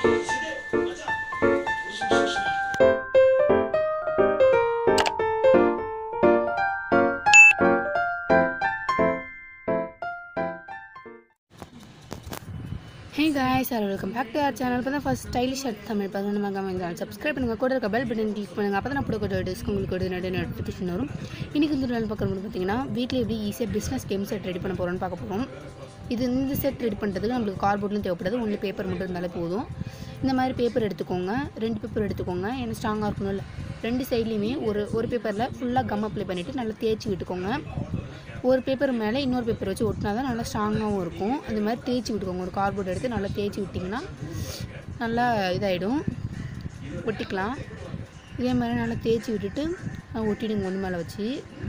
hey guys sir welcome back to our channel இப்போ தான் first stylish shirt Tamil பார்த்து நம்ம கமெண்ட் சப்ஸ்கிரைப் பண்ணுங்கள் கூட இருக்க பெல் பட்டன் கிளிக் பண்ணுங்கள் அப்போ தான் நான் போட டிஸ்க் உங்களுக்கு ஒரு நிறைய நோட்டிஃபிகேஷன் வரும் இன்றைக்கி இந்த நாள் பார்க்குறது பார்த்தீங்கன்னா வீட்டில் எப்படி ஈஸியாக பிஸ்னஸ் கேம் செட் ரெடி பண்ண போகிறோம்னு பார்க்க போகிறோம் இது இந்த செட் ரெடி பண்ணுறதுக்கு நம்மளுக்கு கார்போர்ட்லாம் தேவைப்படாது ஒன்லி பேப்பர் மட்டும் இருந்தாலே போதும் இந்த மாதிரி பேப்பர் எடுத்துக்கோங்க ரெண்டு பேப்பர் எடுத்துக்கோங்க ஏன்னா ஸ்ட்ராங்காக இருக்கணும்ல ரெண்டு சைட்லேயுமே ஒரு ஒரு பேப்பரில் ஃபுல்லாக கம் அப்ளை பண்ணிவிட்டு நல்லா தேய்ச்சி விட்டுக்கோங்க ஒரு பேப்பர் மேலே இன்னொரு பேப்பர் வச்சு ஒட்டினா தான் நல்லா ஸ்ட்ராங்காகவும் இருக்கும் அந்த மாதிரி தேய்ச்சி விட்டுக்கோங்க ஒரு கார்போர்ட் எடுத்து நல்லா தேய்ச்சி விட்டிங்கன்னா நல்லா இதாகிடும் ஒட்டிக்கலாம் இதே மாதிரி நல்லா தேய்ச்சி விட்டுட்டு அஹ், ஒட்டிடுங்க ஒன்று மேலே வச்சு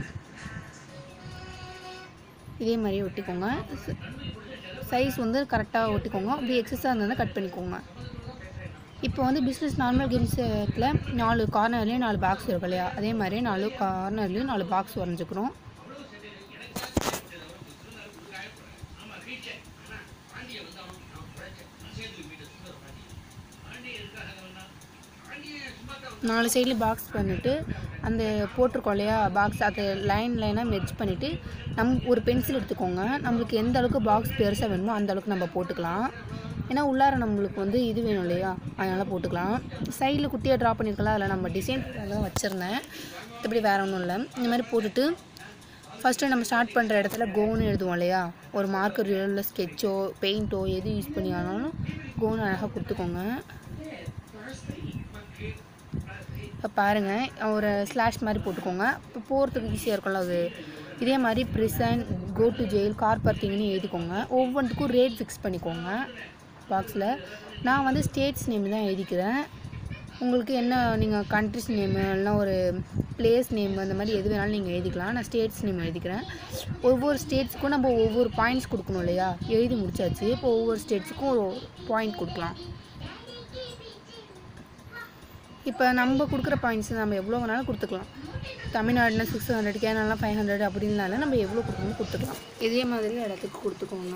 இதே மாதிரியே ஒட்டிக்கோங்க சைஸ் வந்து கரெக்டாக ஒட்டிக்கோங்க அப்படி எக்ஸஸாக இருந்ததுன்னா கட் பண்ணிக்கோங்க இப்போ வந்து பிஸ்னஸ் நார்மல் கேம் செட்டில் நாலு கார்னர்லேயும் நாலு பாக்ஸ் இருக்கும் இல்லையா அதே மாதிரி நாலு கார்னர்லேயும் நாலு பாக்ஸ் வரைஞ்சிக்கிறோம் நாலு சைடில் பாக்ஸ் பண்ணிவிட்டு அந்த போட்டிருக்கோம் இல்லையா பாக்ஸ் அதை லைன் லைனாக மெர்ஜ் பண்ணிவிட்டு நம் ஒரு பென்சில் எடுத்துக்கோங்க நம்மளுக்கு எந்த அளவுக்கு பாக்ஸ் பெருசாக வேணுமோ அந்த அளவுக்கு நம்ம போட்டுக்கலாம் ஏன்னா உள்ளார நம்மளுக்கு வந்து இது வேணும் இல்லையா அதனால் போட்டுக்கலாம் சைடில் குட்டியாக ட்ரா பண்ணியிருக்கலாம் அதில் நம்ம டிசைன் தான் வச்சுருந்தேன் இப்படி வேறு ஒன்றும் இல்லை இந்த மாதிரி போட்டுட்டு ஃபஸ்ட்டு நம்ம ஸ்டார்ட் பண்ணுற இடத்துல கோன்னு எழுதுவோம் இல்லையா ஒரு மார்க்கர் இல்லை ஸ்கெட்சோ பெயிண்ட்டோ எது யூஸ் பண்ணி ஆனாலும் கோன்னு அழகாக கொடுத்துக்கோங்க இப்போ பாருங்கள் ஒரு ஸ்லாஷ் மாதிரி போட்டுக்கோங்க இப்போ போகிறதுக்கு ஈஸியாக இருக்கும்ல அது இதே மாதிரி prison go to jail car பார்க்கிங்னு எழுதிக்கோங்க ஒவ்வொன்றுக்கும் ரேட் ஃபிக்ஸ் பண்ணிக்கோங்க பாக்ஸில் நான் வந்து ஸ்டேட்ஸ் நேம் தான் எழுதிக்கிறேன் உங்களுக்கு என்ன நீங்கள் கண்ட்ரிஸ் நேமு இல்லைனா ஒரு பிளேஸ் நேம் அந்த மாதிரி எது வேணாலும் நீங்கள் எழுதிக்கலாம் நான் ஸ்டேட்ஸ் நேம் எழுதிக்கிறேன் ஒவ்வொரு ஸ்டேட்ஸ்க்கும் நம்ம ஒவ்வொரு பாயிண்ட்ஸ் கொடுக்கணும் இல்லையா எழுதி முடிச்சாச்சு இப்போ ஒவ்வொரு ஸ்டேட்ஸுக்கும் ஒரு பாயிண்ட் கொடுக்கலாம் இப்போ நம்ம கொடுக்குற பாயிண்ட்ஸ் நம்ம எவ்வளோ வேணாலும் கொடுத்துக்கலாம் தமிழ்நாடுனா சிக்ஸ் ஹண்ட்ரட் கேரளாலாம் ஃபைவ் ஹண்ட்ரட் அப்படின்னால நம்ம எவ்வளோ கொடுக்கணும் கொடுத்துக்கலாம் இதே மாதிரி இடத்துக்கு கொடுத்துக்கோங்க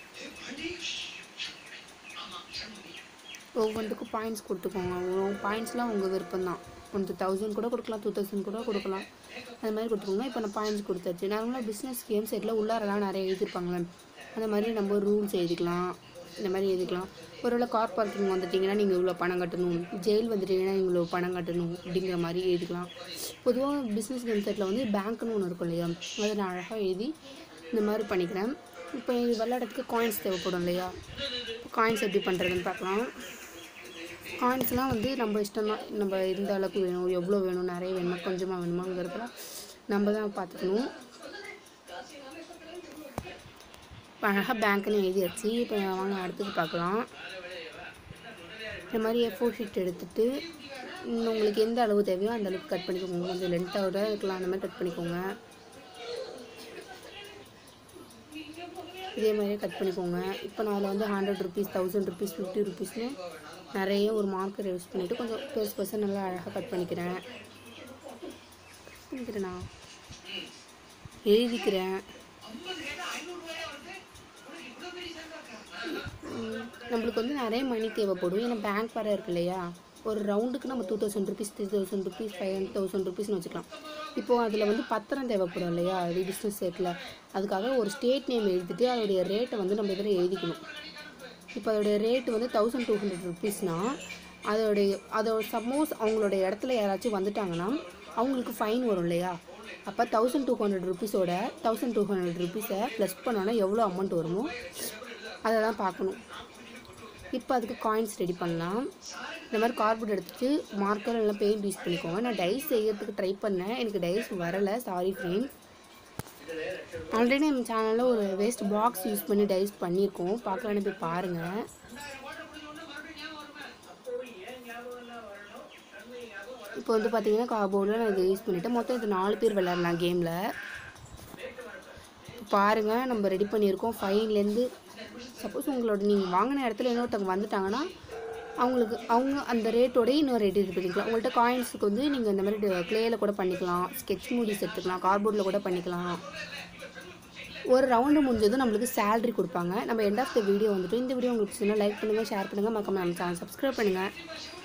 ஒவ்வொன்றுக்கும் பாயிண்ட்ஸ் கொடுத்துக்கோங்க பாயிண்ட்ஸ்லாம் உங்கள் விருப்பம் தான் ஒன்று தௌசண்ட் கூட கொடுக்கலாம் டூ தௌசண்ட் கூட கொடுக்கலாம் அது மாதிரி கொடுத்துக்கோங்க இப்போ நான் பாயிண்ட்ஸ் கொடுத்தாச்சு நார்மலாக பிஸ்னஸ் கேம் சைட்டில் உள்ளாரெல்லாம் நிறைய எழுதியிருப்பாங்களே அந்த மாதிரி நம்ம ரூல்ஸ் எழுதிக்கலாம் இந்த மாதிரி எழுதிக்கலாம் ஒருவேளை கார் பார்க்கிங் வந்துட்டிங்கன்னா நீங்கள் இவ்வளோ பணம் கட்டணும் ஜெயில் வந்துட்டிங்கன்னா நீங்கள் இவ்வளோ பணம் கட்டணும் அப்படிங்கிற மாதிரி எழுதிக்கலாம் பொதுவாக பிஸ்னஸ் கேம் சைட்டில் வந்து பேங்க்னு ஒன்று இருக்கும் இல்லையா அதை நான் அழகாக எழுதி இந்த மாதிரி பண்ணிக்கிறேன் இப்போ இது விளையாடுறதுக்கு காயின்ஸ் தேவைப்படும் இல்லையா காயின்ஸ் எப்படி பண்ணுறதுன்னு பார்க்கலாம் காயின்ஸ்லாம் வந்து நம்ம இஷ்டம் தான் நம்ம எந்த அளவுக்கு வேணும் எவ்வளோ வேணும் நிறைய வேணுமா கொஞ்சமாக வேணுமாங்கிறதுலாம் நம்ம தான் பார்த்துக்கணும் இப்போ அழகாக பேங்க்னு எழுதியாச்சு இப்போ வாங்க அடுத்தது பார்க்கலாம் இந்த மாதிரி ஏ ஃபோர் ஷீட் எடுத்துட்டு இன்னும் உங்களுக்கு எந்த அளவு தேவையோ அந்த அளவுக்கு கட் பண்ணிக்கோங்க கொஞ்சம் லென்த்தாவோட இருக்கலாம் அந்த மாதிரி கட் பண்ணிக்கோங்க இதே மாதிரியே கட் பண்ணிக்கோங்க இப்போ நான் அதில் வந்து hundred rupees thousand rupees fifty ருபீஸ்னு நிறைய ஒரு மார்க்கர் யூஸ் பண்ணிவிட்டு கொஞ்சம் பெருசு பெருசாக நல்லா அழகாக கட் பண்ணிக்கிறேன் பண்ணிக்கிறேண்ணா எழுதிக்கிறேன் ம், நம்மளுக்கு வந்து நிறைய மணி தேவைப்படும் ஏன்னா பேங்க் வர இருக்கு இல்லையா ஒரு ரவுண்டுக்கு நம்ம two thousand rupees three thousand rupees five thousand ருபீஸ்னு வச்சுக்கலாம் இப்போது அதில் வந்து பத்திரம் தேவைப்படும் இல்லையா அது பிஸ்னஸ் செட்டில் அதுக்காக ஒரு ஸ்டேட் நேம் எழுதிட்டு அதோடைய ரேட்டை வந்து நம்ம இதில் எழுதிக்கணும் இப்போ அதோடைய ரேட் வந்து தௌசண்ட் டூ ஹண்ட்ரட் ருபீஸ்னால் அதோடைய அதோட சப்போஸ் அவங்களோட இடத்துல யாராச்சும் வந்துட்டாங்கன்னா அவங்களுக்கு ஃபைன் வரும் இல்லையா அப்போ தௌசண்ட் டூ ஹண்ட்ரட் ருபீஸோட தௌசண்ட் டூ ஹண்ட்ரட் ருபீஸை ப்ளஸ் பண்ணோன்னா எவ்வளோ அமௌண்ட் வருமோ அதை தான் பார்க்கணும் இப்போ அதுக்கு காயின்ஸ் ரெடி பண்ணலாம் இந்த மாதிரி கார்போர்ட் எடுத்துட்டு மார்க்கர் எல்லாம் பெயிண்ட் யூஸ் பண்ணிக்கோங்க நான் டைஸ் செய்யறதுக்கு ட்ரை பண்ணேன் எனக்கு டைஸ் வரலை சாரி ஃப்ரெண்ட்ஸ் ஆல்ரெடி நம்ம சேனலில் ஒரு வேஸ்ட் பாக்ஸ் யூஸ் பண்ணி டைஸ் பண்ணியிருக்கோம் பார்க்கலான்னு போய் பாருங்கள் இப்போ வந்து பார்த்தீங்கன்னா கார்போர்டில் நான் இதை யூஸ் பண்ணிவிட்டேன் மொத்தம் இது நாலு பேர் விளையாடலாம் கேமில் பாருங்கள் நம்ம ரெடி பண்ணியிருக்கோம் ஃபைன்லேருந்து சப்போஸ் உங்களோட நீங்கள் வாங்கின இடத்துல இன்னொருத்தவங்க வந்துட்டாங்கன்னா அவங்களுக்கு அவங்க அந்த ரேட்டோடய இன்னொரு ரேட் இது பண்ணிக்கலாம் உங்கள்கிட்ட காயின்ஸுக்கு வந்து நீங்கள் இந்த மாதிரி க்ளேயில் கூட பண்ணிக்கலாம் ஸ்கெட்ச் மூடிஸ் எடுத்துக்கலாம் கார்போர்டில் கூட பண்ணிக்கலாம் ஒரு ரவுண்டு முடிஞ்சதும் நம்மளுக்கு சேலரி கொடுப்பாங்க நம்ம எண்ட் ஆஃப் த வீடியோ வந்துட்டு இந்த வீடியோ உங்களுக்கு பிடிச்சிருந்தா லைக் பண்ணுங்கள் ஷேர் பண்ணுங்கள் மறக்காம நம்ம சேனல் சப்ஸ்கிரைப் பண்ணுங்கள்